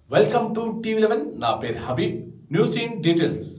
welcome to TV eleven నా పేరు Habeeb news in details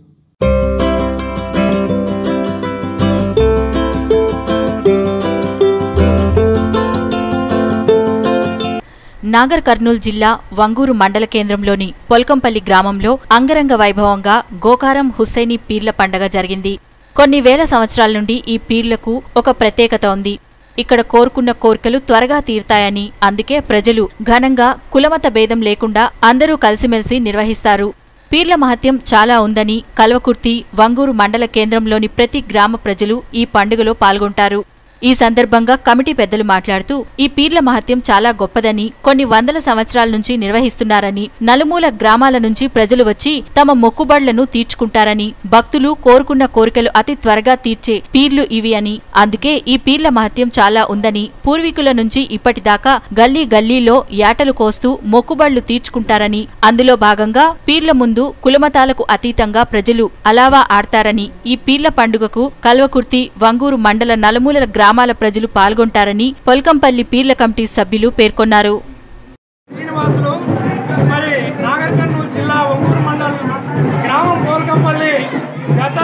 Nagar Kurnool జిల్లా వంగూరు మండల కేంద్రంలోని పొల్కంపల్లి గ్రామంలో అంగరంగ వైభవంగా గోకారం హుస్సేని పీర్ల పండగ జరిగింది కొన్ని వేల సంవత్సరాల నుండి ఈ పీర్లకు ఒక ప్రత్యేకత ఉంది ఇక్కడ కోరుకున్న కోరికలు త్వరగా తీరుతాయని అందుకే ప్రజలు ఘనంగా కులమత భేదం లేకుండా అందరూ కలిసిమెలిసి నిర్వహిస్తారు పీర్ల మహత్యం చాలా ఉందని కల్వకుర్తి వంగూరు మండల కేంద్రంలోని ప్రతి గ్రామ ప్రజలు ఈ పండుగలో పాల్గొంటారు ఈ సందర్భంగా కమిటీ పెద్దలు మాట్లాడుతూ ఈ పీర్ల మహత్యం చాలా గొప్పదని కొన్ని వందల సంవత్సరాల నుంచి నిర్వహిస్తున్నారని నలుమూల గ్రామాల నుంచి ప్రజలు వచ్చి తమ మొక్కుబడులను తీర్చుకుంటారని భక్తులు కోరుకున్న కోరికలు అతి త్వరగా తీర్చే పీర్లు ఇవి అని అందుకే ఈ పీర్ల మహత్యం చాలా ఉందని పూర్వీకుల నుంచి ఇప్పటిదాకా గల్లీ గల్లీలో యాటలు కోస్తూ మొక్కుబడులు తీర్చుకుంటారని అందులో భాగంగా పీర్ల ముందు కులమతాలకు అతీతంగా ప్రజలు అలావా ఆడతారని ఈ పీర్ల పండుగకు కల్వకుర్తి వంగూరు మండల నలుమూలల గ్రామాల ప్రజలు పాల్గొంటారని పొల్కంపల్లి పీర్ల కమిటీ సభ్యులు పేర్కొన్నారు శ్రీనివాసులు మరి నాగర్ కర్నూలు జిల్లా ఒంగూరు మండలం గ్రామం పోల్కంపల్లి గత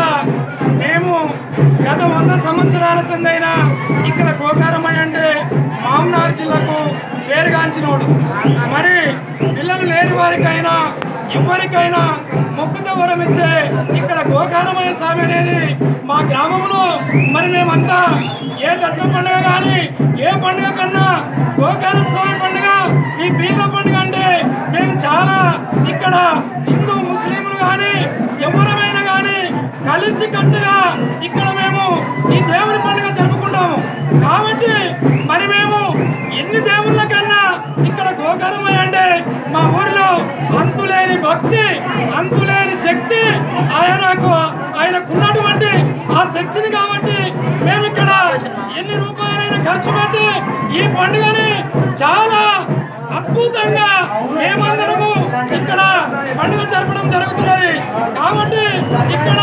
మేము గత వంద సంవత్సరాల చెందైన ఇక్కడ గోకారమై అంటే మామనార్ జిల్లాకు పేరుగాంచినోడు మరి పిల్లలు లేని వారికైనా ఎవరికైనా మొక్కుతో వరం ఇచ్చే ఇక్కడ గోకారమయ్య స్వామి అనేది మా గ్రామంలో మరి మేమంతా ఏ దసరా పండుగ కానీ ఏ పండుగ కన్నా గోకార స్వామి పండుగ ఈ పీర్ల పండుగ అంటే మేము చాలా ఇక్కడ హిందూ ముస్లింలు కానీ ఎవరమైనా కానీ కలిసి కట్టుగా ఇక్కడ మేము ఈ దేవుని పండుగ జరుపుకుంటాము కాబట్టి మరి మేము ఎన్ని దేవుళ్ళ కన్నా ఇక్కడ గోకరమయ్య అంటే మా ఊరిలో అంతులేని భక్తి అంతులేని శక్తి ఆయనకు ఆయనకున్నటువంటి ఆ శక్తిని కాబట్టి మేము ఇక్కడ ఎన్ని రూపాయలైనా ఖర్చు పెట్టి ఈ పండుగని చాలా అద్భుతంగా మేమందరము ఇక్కడ పండుగ జరపడం జరుగుతున్నది కాబట్టి ఇక్కడ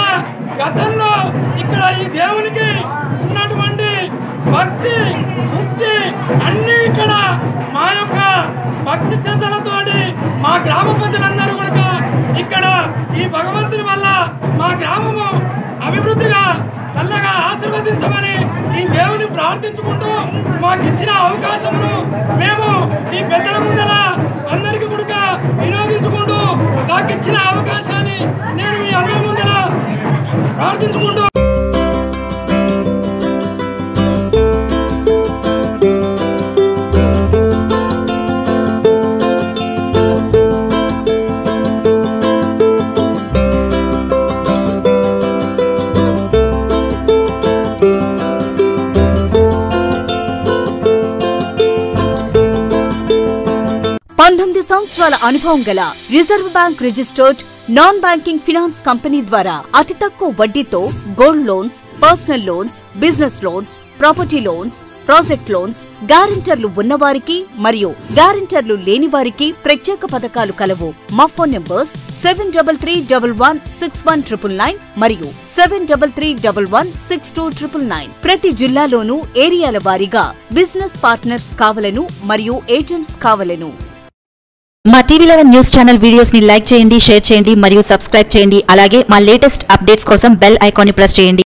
గతంలో ఇక్కడ ఈ దేవునికి ఉన్నటువంటి భక్తి శుద్ధి అన్ని ఇక్కడ మా యొక్క భక్తి శ్రద్ధలతోటి మా గ్రామ ప్రజలందరూ కూడా ఇక్కడ ఈ భగవంతుని వల్ల మా గ్రామము అభివృద్ధిగా చల్లగా ఆశీర్వదించమని ఈ దేవుని ప్రార్థించుకుంటూ మాకు ఇచ్చిన అవకాశమును మేము ఈ పెద్దల ముందల అందరికీ కూడా వినియోగించుకుంటూ నాకు ఇచ్చిన అవకాశాన్ని నేను మీ అందరి ముందల ప్రార్థించుకుంటూ పంతొమ్మిది సంవత్సరాల అనుభవం గల reserve bank registered non banking finance company ద్వారా అతి తక్కువ వడ్డీతో gold loans personal loans business loans property loans project loans గ్యారెంటర్లు ఉన్నవారికి మరియు గ్యారెంటర్లు లేని వారికి ప్రత్యేక పథకాలు కలవు మా phone numbers seven double three double one six one triple nine మరియు seven double three double one six two triple nine ప్రతి జిల్లాలోనూ ఏరియాల వారీగా బిజినెస్ పార్ట్నర్స్ కావలను మరియు ఏజెంట్స్ కావలను మా TV eleven news channel videos ని లైక్ చేయండి షేర్ చేయండి మరియు సబ్స్క్రైబ్ చేయండి అలాగే మా లేటెస్ట్ అప్డేట్స్ కోసం బెల్ ఐకాన్ ని ప్రెస్ చేయండి